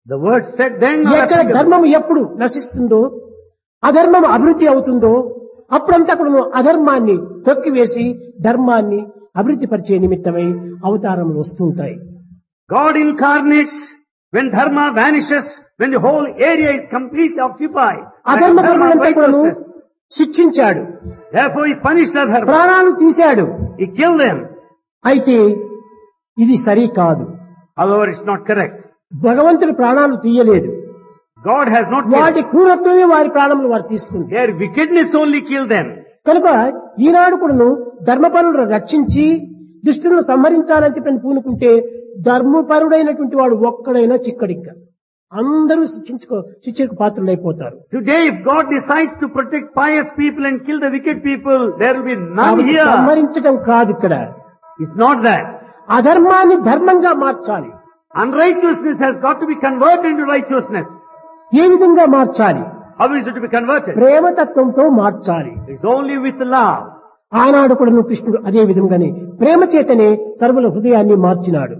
The word said then are ఎక్కడ applicable. ధర్మం ఎప్పుడు నశిస్తుందో అధర్మం అభివృద్ధి అవుతుందో అప్పుడంతా కూడా అధర్మాన్ని తొక్కివేసి ధర్మాన్ని అభివృద్ధి పరిచే నిమిత్తమై అవతారములు వస్తుంటాయి God incarnates when dharma vanishes, when the whole area is completely occupied. by అధర్మ dharma and కర్మలంతా కూడాను righteousness. శిక్షించాడు Therefore he punished the dharma. ప్రాణాలు తీశాడు He killed them. అయితే ఇది సరి కాదు However, it's not correct. భగవంతుడు ప్రాణాలు తీయలేదు God has not వాటి killed. క్రూరత్వమే వారి ప్రాణములు వారు తీసుకుంది Their wickedness only killed them. కనుక ఈనాడు కూడాను ధర్మపరులను రక్షించి దుష్టులను సంహరించాలని చెప్పని పూనుకుంటే ధర్మపరుడైనటువంటి వాడు ఒక్కడైనా చిక్కడిక్క అందరూ శిక్షించుకో శిక్షకు పాత్రులైపోతారు Today, if God decides to protect pious people and kill the wicked people, there will be none కాబట్టి here. సంహరించడం కాదు ఇక్కడ It's not that. అధర్మాన్ని ధర్మంగా మార్చాలి Unrighteousness has got to be converted into righteousness. ఏ విధంగా మార్చాలి How is it to be converted? ప్రేమతత్వంతో మార్చాలి It's only with love. ఆనాడు కూడా కృష్ణుడు అదే విధంగానే ప్రేమ చేతనే సర్వుల హృదయాన్ని మార్చినాడు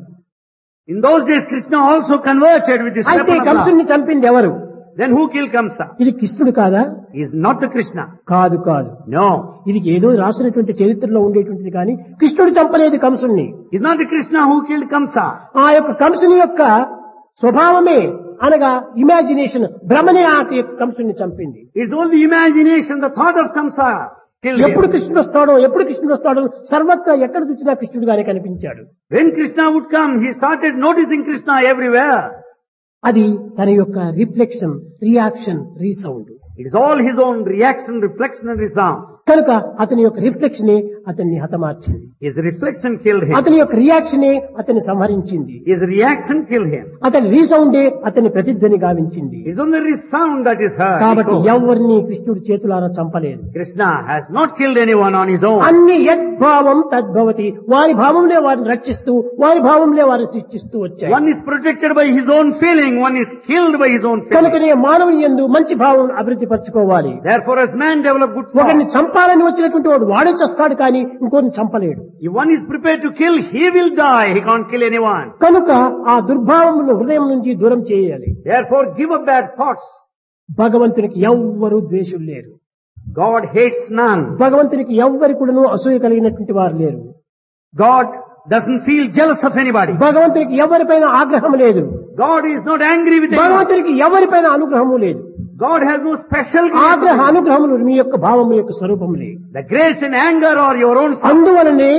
In those days, Krishna also converted with this అయితే weapon of love. కంసుని చంపింది ఎవరు Then who killed Kamsa? ఇది కృష్ణుడు కాదా He is not the Krishna. కాదు కాదు No. ఇది ఏదో రాసినటువంటి చరిత్రలో ఉండేటువంటిది కానీ కృష్ణుడు చంపలేదు కంసుణ్ణి It's not the Krishna who killed Kamsa. ఆ యొక్క కంసుని యొక్క స్వభావమే అనగా ఇమాజినేషన్ భ్రమనే ఆ యొక్క కంసుని చంపింది It's only imagination, the thought of Kamsa killed ఎప్పుడు him. కృష్ణుడు వస్తాడో ఎప్పుడు కృష్ణుడు వస్తాడో సర్వత్రా ఎక్కడ చూసినా కృష్ణుడుగానే కనిపించాడు When Krishna would come, he started noticing Krishna everywhere. అది తన యొక్క reflection reaction resound It is all his own reaction, reflection and resound. కనుక అతని యొక్క రిఫ్లెక్షనే అతన్ని హతమార్చింది His reflection killed him. అతని యొక్క రియాక్షనే అతన్ని సంహరించింది His reaction killed him. అతని రీసౌండే అతని ప్రతిధ్వని గావించింది It's only the resound that is heard. కాబట్టి Echo. ఎవరిని కృష్ణుడు చేతులారా చంపలేదు Krishna has not killed anyone on his own. అన్ని యద్భావం తద్భవతి వారి భావంలో వారిని రక్షిస్తూ వారి భావంలో వారిని సృష్టిస్తూ వచ్చాయి One is protected by his own feeling, one is killed by his own feeling. కనుకనే మానవుని ఎందు మంచి భావం అభివృద్ధి పరచుకోవాలి Therefore, as man develop good ఒకరిని thought, చంపాలని వచ్చినటువంటి వాడు వాడే చస్తాడు కానీ ఇంకోరిని చంపలేడు if one is prepared to kill, he will die. He can't kill anyone. కనుక ఆ దుర్భావమును హృదయం నుంచి దూరం చేయాలి Therefore, give up bad thoughts. భగవంతునికి ఎవ్వరూ ద్వేషులు లేరు God hates none. భగవంతునికి ఎవ్వరి కూడాను అసూయ కలిగినటువంటి వారు లేరు God doesn't feel jealous of anybody. భగవంతునికి ఎవరిపైన ఆగ్రహం లేదు God is not angry with anyone. భగవంతునికి ఎవరిపైన అనుగ్రహము లేదు God has no special ఆగ్రహ grace. అనుగ్రహములు మీ యొక్క భావము యొక్క స్వరూపములే The grace and anger are your own. self. అందువలనే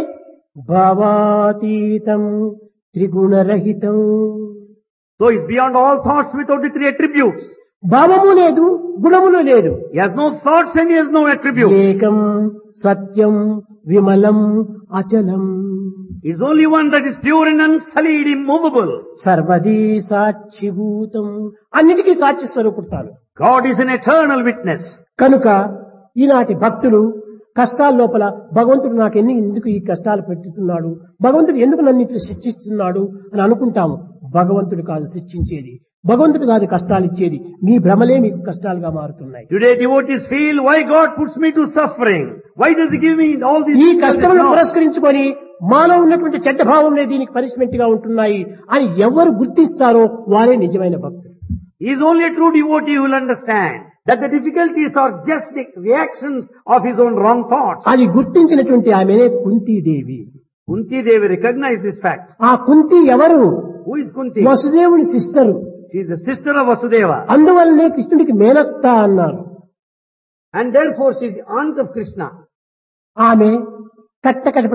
భావాతీతం త్రిగుణరహితం So it's beyond all thoughts without the three attributes. భావము లేదు గుణములు లేదు He has no thoughts and he has no attributes. ఏకం సత్యం విమలం అచలం It's only one that is pure and unsullied, immovable. సర్వదీ సాక్షిభూతం అన్నిటికీ సాక్షి స్వరూపుడతాను God is an eternal witness. కనుక ఈనాటి భక్తులు కష్టాల లోపల భగవంతుడు నాకు ఎన్ని ఎందుకు ఈ కష్టాలు పెట్టుతున్నాడు భగవంతుడు ఎందుకు నన్ను ఇట్లా శిక్షిస్తున్నాడు అని అనుకుంటాము భగవంతుడు కాదు శిక్షించేది భగవంతుడు కాదు కష్టాలు ఇచ్చేది మీ భ్రమలే మీకు కష్టాలుగా మారుతున్నాయి Today devotees feel why God puts me to suffering. Why does he give me all these ఈ difficulties కష్టములను now? పురస్కరించుకొని మాలో ఉన్నటువంటి చెడ్డ భావంలే దీనికి పనిష్మెంట్ గా ఉంటున్నాయి అని ఎవరు గుర్తిస్తారో వారే నిజమైన భక్తులు He is only a true devotee who will understand that the difficulties are just the reactions of his own wrong thoughts. అది గుర్తించినటువంటి ఆమెనే Kuntidevi Kunti Devi recognized this fact. ఆ కుంతి ఎవరు Who is Kunti? వసుదేవుని sister She is the sister of Vasudeva. అందువల్లనే కృష్ణుడికి మేనత్త అన్నారు And therefore she is the aunt of Krishna. ఆమె కట్టకట